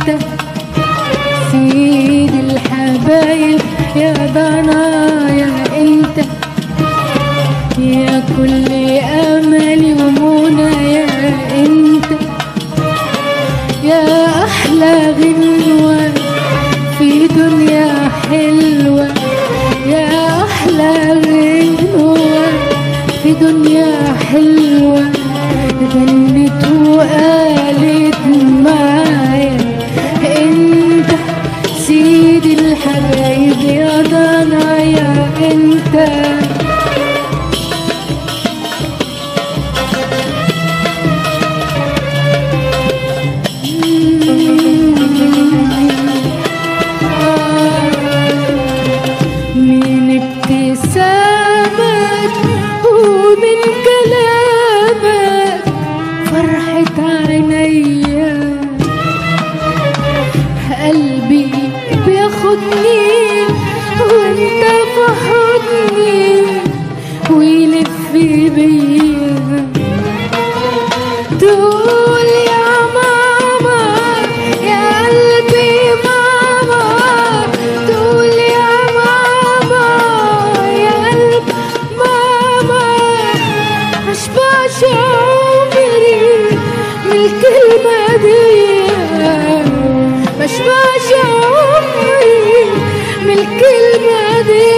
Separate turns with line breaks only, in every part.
انت سيد الحبايب يا ضنايا انت يا كل املي ومنى يا انت يا احلى غنوه في دنيا حلوه يا احلى غنوه في دنيا حلوه غنت وقالت معايا انت سيد الحبايب يا ضنايا انت من ابتسامك ومن كلامك فرحة عينيا قلبي بياخدني وانت في حضني ويلف بيا تقول يا ماما يا قلبي ماما تقول يا ماما يا قلب ماما مشبعش عمري من الكلمة دي مشبعش عمري من الكلمة دي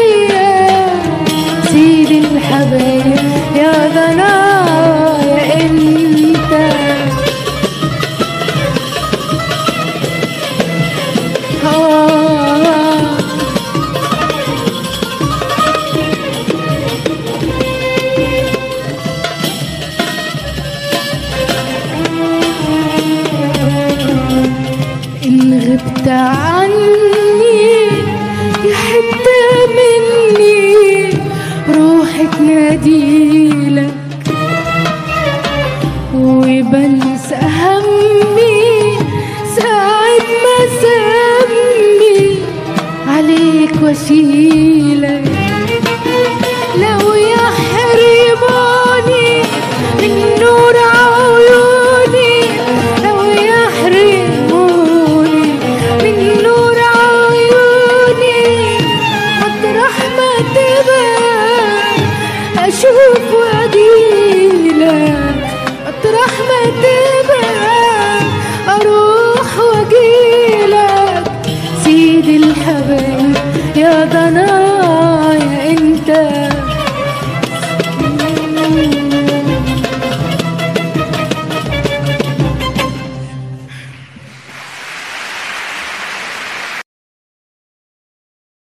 سيدي الحبايب يا ضنايا انت آه إن غبت عني يا حتة مني روحي تناديلك وبنسى همي ساعة ما سمي عليك واشيلك